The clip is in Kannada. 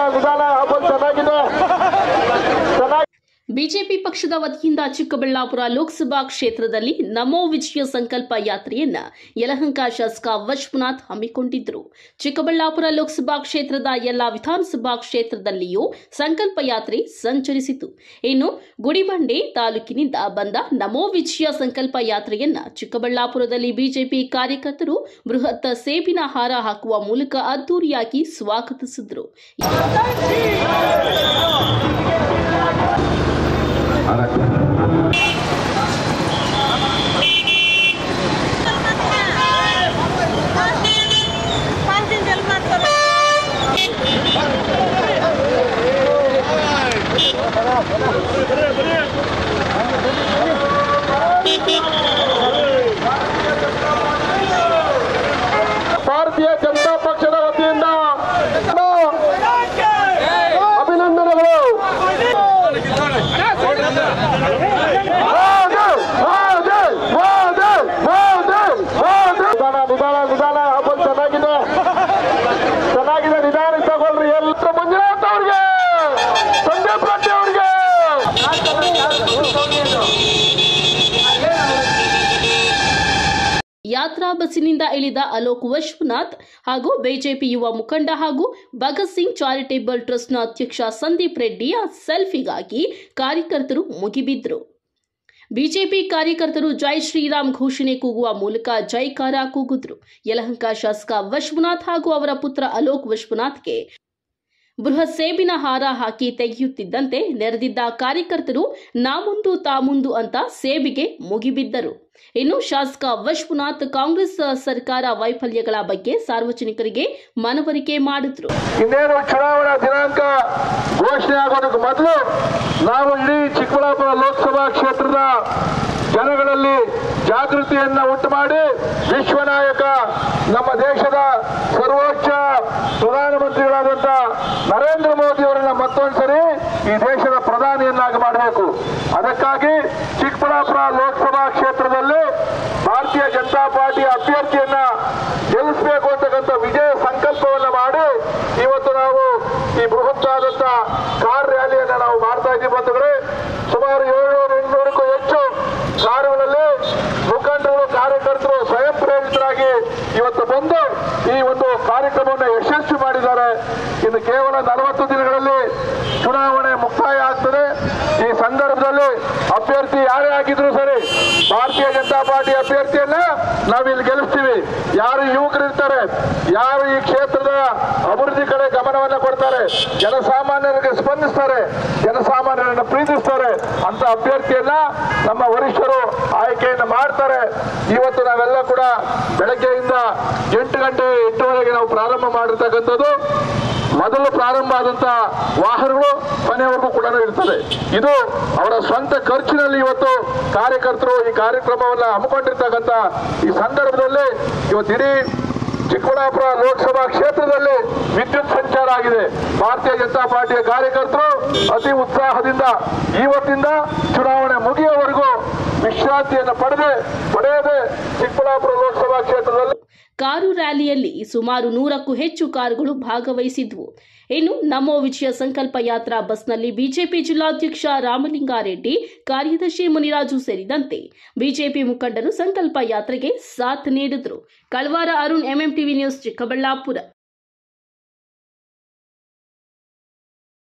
ನಿಧಾನ ಹಬ್ಬ ಚೆನ್ನಾಗಿದೆ ಚೆನ್ನಾಗಿ ಬಿಜೆಪಿ ಪಕ್ಷದ ವತಿಯಿಂದ ಚಿಕ್ಕಬಳ್ಳಾಪುರ ಲೋಕಸಭಾ ಕ್ಷೇತ್ರದಲ್ಲಿ ನಮೋ ವಿಜಯ ಸಂಕಲ್ಪ ಯಾತ್ರೆಯನ್ನ ಯಲಹಂಕ ಶಾಸಕ ವಿಶ್ವನಾಥ್ ಹಮ್ಮಿಕೊಂಡಿದ್ದರು ಚಿಕ್ಕಬಳ್ಳಾಪುರ ಲೋಕಸಭಾ ಕ್ಷೇತ್ರದ ಎಲ್ಲ ವಿಧಾನಸಭಾ ಕ್ಷೇತ್ರದಲ್ಲಿಯೂ ಸಂಕಲ್ಪ ಯಾತ್ರೆ ಸಂಚರಿಸಿತು ಇನ್ನು ಗುಡಿಬಂಡೆ ತಾಲೂಕಿನಿಂದ ಬಂದ ನಮೋ ವಿಜಯ ಸಂಕಲ್ಪ ಯಾತ್ರೆಯನ್ನ ಚಿಕ್ಕಬಳ್ಳಾಪುರದಲ್ಲಿ ಬಿಜೆಪಿ ಕಾರ್ಯಕರ್ತರು ಬೃಹತ್ ಸೇಬಿನ ಹಾರ ಹಾಕುವ ಮೂಲಕ ಅದ್ದೂರಿಯಾಗಿ ಸ್ವಾಗತಿಸಿದರು ಪಾಂಚಿನ ಜಲ್ ಮಾಡ್ತಾರೆ ಭಾರತೀಯ ಜನತಾ ಪಕ್ಷದ ವತಿಯಿಂದ ಅಭಿನಂದನೆಗಳು ಮೋದಿ, ಮೋದಿ, ಮೋದಿ, ಮೋದಿ, ಮೋದಿ. ನಿಧಾನ ನಿಧಾನ ನಿಧಾನ ಹಬ್ಬ ಚೆನ್ನಾಗಿದೆ ಚೆನ್ನಾಗಿದೆ ನಿಧಾನ ತಗೊಳ್ರಿ ಎಲ್ಲ ಮಂಜುನಾಥ್ ಅವ್ರಿಗೆ ಸಂದೀಪ್ ರೆಡ್ಡಿ ಅವ್ರಿಗೆ ಯಾತ್ರಾ ಬಸ್ಸಿನಿಂದ ಇಳಿದ ಅಲೋಕ್ ವಿಶ್ವನಾಥ್ ಹಾಗೂ ಬಿಜೆಪಿ ಯುವ ಮುಖಂಡ ಹಾಗೂ ಭಗತ್ ಸಿಂಗ್ ಚಾರಿಟೇಬಲ್ ಟ್ರಸ್ಟ್ನ ಅಧ್ಯಕ್ಷ ಸಂದೀಪ್ ರೆಡ್ಡಿಯ ಸೆಲ್ಫಿಗಾಗಿ ಕಾರ್ಯಕರ್ತರು ಮುಗಿಬಿದ್ರು ಬಿಜೆಪಿ ಕಾರ್ಯಕರ್ತರು ಜೈ ಶ್ರೀರಾಮ್ ಘೋಷಣೆ ಕೂಗುವ ಮೂಲಕ ಜೈಕಾರ ಕೂಗಿದ್ರು ಯಲಹಂಕ ಶಾಸಕ ವಿಶ್ವನಾಥ್ ಹಾಗೂ ಅವರ ಪುತ್ರ ಅಲೋಕ್ ವಿಶ್ವನಾಥ್ಗೆ ಬೃಹತ್ ಸೇಬಿನ ಹಾರ ಹಾಕಿ ತೆಗೆಯುತ್ತಿದ್ದಂತೆ ನೆರೆದಿದ್ದ ಕಾರ್ಯಕರ್ತರು ನಾ ಮುಂದು ತಾ ಮುಂದು ಅಂತ ಸೇಬಿಗೆ ಮುಗಿಬಿದ್ದರು ಇನ್ನು ಶಾಸಕ ವಿಶ್ವನಾಥ್ ಕಾಂಗ್ರೆಸ್ ಸರ್ಕಾರ ವೈಫಲ್ಯಗಳ ಬಗ್ಗೆ ಸಾರ್ವಜನಿಕರಿಗೆ ಮನವರಿಕೆ ಮಾಡಿದ್ರು ಇನ್ನೇನು ಚುನಾವಣಾ ದಿನಾಂಕ ಘೋಷಣೆ ಆಗೋದಕ್ಕೆ ಮೊದಲು ನಾವು ಇಡೀ ಚಿಕ್ಕಬಳ್ಳಾಪುರ ಲೋಕಸಭಾ ಕ್ಷೇತ್ರದ ಜನಗಳಲ್ಲಿ ಜಾಗೃತಿಯನ್ನ ಉಂಟು ಮಾಡಿ ವಿಶ್ವನಾಯಕ ನಮ್ಮ ದೇಶದ ಸರ್ವೋಚ್ಚ ಪ್ರಧಾನಮಂತ್ರಿಗಳಾದಂಥ ನರೇಂದ್ರ ಮೋದಿ ಅವರನ್ನ ಮತ್ತೊಂದ್ಸರಿ ಈ ದೇಶದ ಪ್ರಧಾನಿಯನ್ನಾಗಿ ಮಾಡಬೇಕು ಅದಕ್ಕಾಗಿ ಚಿಕ್ಕಬಳ್ಳಾಪುರ ಲೋಕಸಭಾ ಕ್ಷೇತ್ರದಲ್ಲಿ ಭಾರತೀಯ ಜನತಾ ಪಾರ್ಟಿ ಅಭ್ಯರ್ಥಿಯನ್ನ ಗೆಲ್ಲಿಸಬೇಕು ಅಂತಕ್ಕಂಥ ವಿಜಯ ಸಂಕಲ್ಪವನ್ನ ಮಾಡಿ ಇವತ್ತು ನಾವು ಈ ಬೃಹತ್ತಾದಂತ ಕಾರ್ ರ್ಯಾಲಿಯನ್ನ ನಾವು ಮಾಡ್ತಾ ಇದ್ದೀವಿ ಬಂಧುಗಳೇ ಸುಮಾರು ಏಳ್ನೂರು ಎಂಟುನೂರಕ್ಕೂ ಹೆಚ್ಚು ಕಾರುಗಳಲ್ಲಿ ಮುಖಂಡರು ಕಾರ್ಯಕರ್ತರು ಸ್ವಯಂ ಪ್ರೇರಿತರಾಗಿ ಇವತ್ತು ಬಂದು ಈ ಒಂದು ಕಾರ್ಯಕ್ರಮವನ್ನು ಯಶಸ್ವಿ ಮಾಡಿದ್ದಾರೆ ಇನ್ನು ಕೇವಲ ನಲವತ್ತು ದಿನಗಳಲ್ಲಿ ಚುನಾವಣೆ ಮುಕ್ತಾಯ ಆಗ್ತದೆ ಈ ಸಂದರ್ಭದಲ್ಲಿ ಅಭ್ಯರ್ಥಿ ಯಾರೇ ಆಗಿದ್ರು ಸರಿ ಭಾರತೀಯ ಜನತಾ ಪಾರ್ಟಿ ಅಭ್ಯರ್ಥಿಯನ್ನ ನಾವು ಇಲ್ಲಿ ಗೆಲ್ಲಿಸ್ತೀವಿ ಯಾರು ಯುವಕರಿರ್ತಾರೆ ಯಾರು ಈ ಕ್ಷೇತ್ರದ ಅಭಿವೃದ್ಧಿ ಕಡೆ ಗಮನವನ್ನ ಕೊಡ್ತಾರೆ ಜನಸಾಮಾನ್ಯರಿಗೆ ಸ್ಪಂದಿಸ್ತಾರೆ ಜನಸಾಮಾನ್ಯರನ್ನ ಪ್ರೀತಿಸ್ತಾರೆ ಅಂತ ಅಭ್ಯರ್ಥಿಯನ್ನ ನಮ್ಮ ವರಿಷ್ಠರು ಆಯ್ಕೆಯನ್ನ ಮಾಡ್ತಾರೆ ಇವತ್ತು ನಾವೆಲ್ಲ ಕೂಡ ಬೆಳಗ್ಗೆಯಿಂದ ಎಂಟು ಗಂಟೆ ಎಂಟುವರೆಗೆ ನಾವು ಪ್ರಾರಂಭ ಮಾಡಿರ್ತಕ್ಕಂಥದ್ದು ಮೊದಲು ಪ್ರಾರಂಭ ಆದಂತ ವಾಹನಗಳು ಕೊನೆಯವರೆಗೂ ಕೂಡ ಇರ್ತದೆ ಇದು ಅವರ ಸ್ವಂತ ಖರ್ಚಿನಲ್ಲಿ ಇವತ್ತು ಕಾರ್ಯಕರ್ತರು ಈ ಕಾರ್ಯಕ್ರಮವನ್ನ ಹಮ್ಮಿಕೊಂಡಿರ್ತಕ್ಕಂಥ ಈ ಸಂದರ್ಭದಲ್ಲಿ ಇವತ್ತು ಇಡೀ ಚಿಕ್ಕಬಳ್ಳಾಪುರ ಲೋಕಸಭಾ ಕ್ಷೇತ್ರದಲ್ಲಿ ವಿದ್ಯುತ್ ಸಂಚಾರ ಆಗಿದೆ ಭಾರತೀಯ ಜನತಾ ಪಾರ್ಟಿಯ ಕಾರ್ಯಕರ್ತರು ಅತಿ ಉತ್ಸಾಹದಿಂದ ಇವತ್ತಿಂದ ಚುನಾವಣೆ ಮುಗಿಯುವವರೆಗೂ ವಿಶ್ರಾಂತಿಯನ್ನು ಪಡೆದೆ ಪಡೆಯದೆ ಚಿಕ್ಕಬಳ್ಳಾಪುರ ಲೋಕಸಭಾ ಕ್ಷೇತ್ರದಲ್ಲಿ ಕಾರು ರ್ಯಾಲಿಯಲ್ಲಿ ಸುಮಾರು ನೂರಕ್ಕೂ ಹೆಚ್ಚು ಕಾರುಗಳು ಭಾಗವಹಿಸಿದ್ವು ಇನ್ನು ನಮೋ ವಿಜಯ ಸಂಕಲ್ಪ ಯಾತ್ರಾ ಬಸ್ನಲ್ಲಿ ಬಿಜೆಪಿ ಜಿಲ್ಲಾಧ್ಯಕ್ಷ ರಾಮಲಿಂಗಾರೆಡ್ಡಿ ಕಾರ್ಯದರ್ಶಿ ಮುನಿರಾಜು ಸೇರಿದಂತೆ ಬಿಜೆಪಿ ಮುಖಂಡರು ಸಂಕಲ್ಪ ಯಾತ್ರೆಗೆ ಸಾಥ್ ನೀಡಿದ್ರು Kalwara Arun MM TV news Chikkaballapur